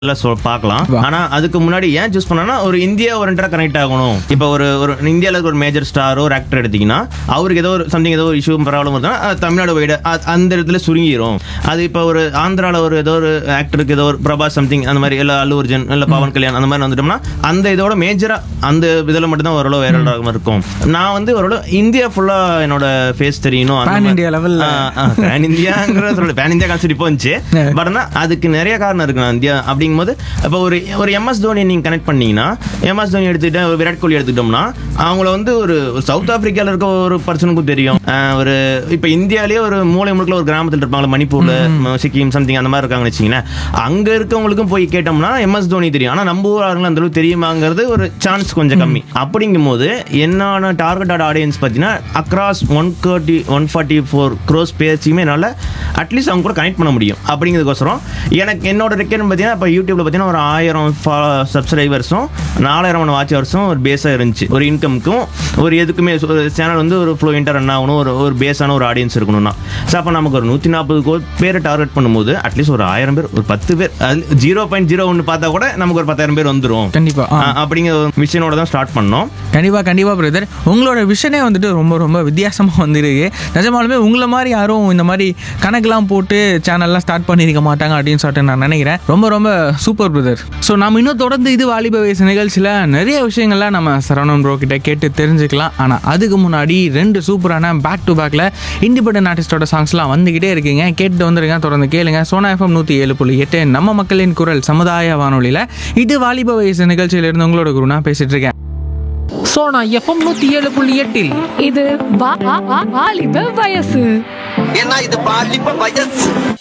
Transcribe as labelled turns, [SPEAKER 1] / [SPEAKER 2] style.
[SPEAKER 1] எல்லாம் சொல் பார்க்கலாம் ஆனா அதுக்கு முன்னாடி ஏன் சூஸ் பண்ணனா ஒரு இந்தியா ஓரியன்டா கனெக்ட் ஆகணும் இப்போ ஒரு ஒரு இந்தியாவில் இருக்க ஒரு மேஜர் ஸ்டாரோ ஒரு ஆக்டர் எடுத்தீங்கன்னா அவருக்கு ஏதோ ஒரு சம்திங் ஏதோ ஒரு இஷ்யூ ப்ராப்ளம் இருந்தா அது தமிழ்நாடு வைட அந்த இடத்துல சுருங்கிரும் அது இப்போ ஒரு ஆந்திரால ஒரு ஏதோ ஒரு ஆக்டருக்கு ஏதோ ஒரு பிரபாஸ் சம்திங் அந்த மாதிரி இல்லை அல்லு அர்ஜுன் இல்லை பவன் கல்யாண் அந்த மாதிரி வந்துட்டோம்னா அந்த இதோட மேஜரா அந்த இதில் மட்டும்தான் ஓரளவு வைரல் இருக்கும் நான் வந்து ஓரளவு இந்தியா ஃபுல்லா என்னோட ஃபேஸ் தெரியணும் அந்த
[SPEAKER 2] Pan
[SPEAKER 1] மாதிரி-
[SPEAKER 2] India level ல.
[SPEAKER 1] ஆ, பேன் இந்தியாங்கிற சொல்ல பேன் இந்தியா கான்செப்ட் இப்போ வந்துச்சு பட் ஆனால் அதுக்கு நிறைய காரணம் இருக்கு நான் இந்தியா அப்படிங்கும்போது இப்போ ஒரு ஒரு எம்எஸ் தோனி நீங்கள் கனெக்ட் பண்ணீங்கன்னா எம்எஸ் தோனி எடுத்துக்கிட்டு ஒரு விராட் கோலி எடுத்துக்கிட்டோம்னா அவங்கள வந்து ஒரு ஒரு சவுத் ஆப்பிரிக்கால இருக்க ஒரு பர்சனுக்கும் தெரியும் ஆ, ஒரு இப்போ இந்தியாலேயே ஒரு மூலை முழுக்கில் ஒரு கிராமத்தில் இருப்பாங்க மணிப்பூர்ல ம, சிக்கிம் சம்திங் அந்த மாதிரி இருக்காங்கன்னு வச்சிங்களேன் அங்க இருக்கவங்களுக்கும் போய் கேட்டோம்னா எம்எஸ் தோனி தெரியும் ஆனால் நம்ம ஊர் ஆளுங்க அந்த அளவுக்கு தெரியுமாங்கிறது ஒரு சான்ஸ் கொஞ்சம் கம்மி அப்படிங்கும்போது என்னோட டார்கெட்டட் ஆடியன்ஸ் பார்த்தீங்கன்னா across one thirty one forty four crores பேர்ஸையுமே என்னால் அட்லீஸ்ட் அவங்க கூட கனெக்ட் பண்ண முடியும் அப்படிங்கிறதுக்கோசரம் எனக்கு என்னோட ரெக்கமெண்ட் பார்த்தீங்கன்னா இப்போ யூடியூப்ல பார்த்தீங்கன்னா ஒரு ஆயிரம் சப்ஸ்கிரைபர்ஸும் நாலாயிரம் வாட்ச் ஹவர்ஸும் ஒரு பேஸாக இருந்துச்சு ஒரு இன்கம்க்கும் ஒரு எதுக்குமே ஒரு சேனல் வந்து ஒரு ஃப்ளூயண்ட்டாக ரன் ஆகணும் ஒரு ஒரு பேஸான ஒரு ஆடியன்ஸ் இருக்கணும்னா ஸோ அப்போ நமக்கு ஒரு நூற்றி நாற்பது பேரை டார்கெட் பண்ணும்போது அட்லீஸ்ட் ஒரு ஆயிரம் பேர் ஒரு பத்து பேர் ஜீரோ பாயிண்ட் ஜீரோ ஒன்று பார்த்தா கூட நமக்கு ஒரு பத்தாயிரம் பேர் வந்துடும்
[SPEAKER 2] கண்டிப்பா ஆ.
[SPEAKER 1] அப்படிங்கிற ஒரு மிஷனோட தான் ஸ்டார்ட் பண்ணோம்
[SPEAKER 2] கண்டிப்பா கண்டிப்பா பிரதர் உங்களோட விஷனே வந்துட்டு ரொம்ப ரொம்ப வித்தியாசமா வந்துருக்கு நிஜமாலுமே உங்களை மாதிரி யாரும் இந்த மாதிரி கணக்கெல்லாம் போட்டு சேனல்லாம் ஸ்டார்ட் பண்ணியிருக்க மாட்டாங்க அப்படின்னு சொல்லிட்டு நான் நினைக்கிறேன் ரொம்ப ரொம்ப சூப்பர் பிரதர் ஸோ நம்ம இன்னும் தொடர்ந்து இது வாலிப வயசு நிகழ்ச்சியில் நிறைய விஷயங்கள்லாம் நம்ம சரவணன் ப்ரோ கிட்ட கேட்டு தெரிஞ்சுக்கலாம் ஆனால் அதுக்கு முன்னாடி ரெண்டு சூப்பரான பேக் டு பேக்கில் இண்டிபெண்டன்ட் ஆர்டிஸ்டோட சாங்ஸ்லாம் வந்துக்கிட்டே இருக்கீங்க கேட்டு வந்துருங்க தொடர்ந்து கேளுங்க சோனா எஃப்எம் நூற்றி ஏழு புள்ளி எட்டு நம்ம மக்களின் குரல் சமுதாய வானொலியில் இது வாலிப வயசு நிகழ்ச்சியிலிருந்து உங்களோட குருனா பேசிட்டு இருக்கேன்
[SPEAKER 3] சோனா எஃப்எம் நூத்தி ஏழு புள்ளி எட்டில்
[SPEAKER 4] இது வா- வா- வா- வாலிப வயசு
[SPEAKER 5] ஏன்னா இது பாலிப்ப வயசு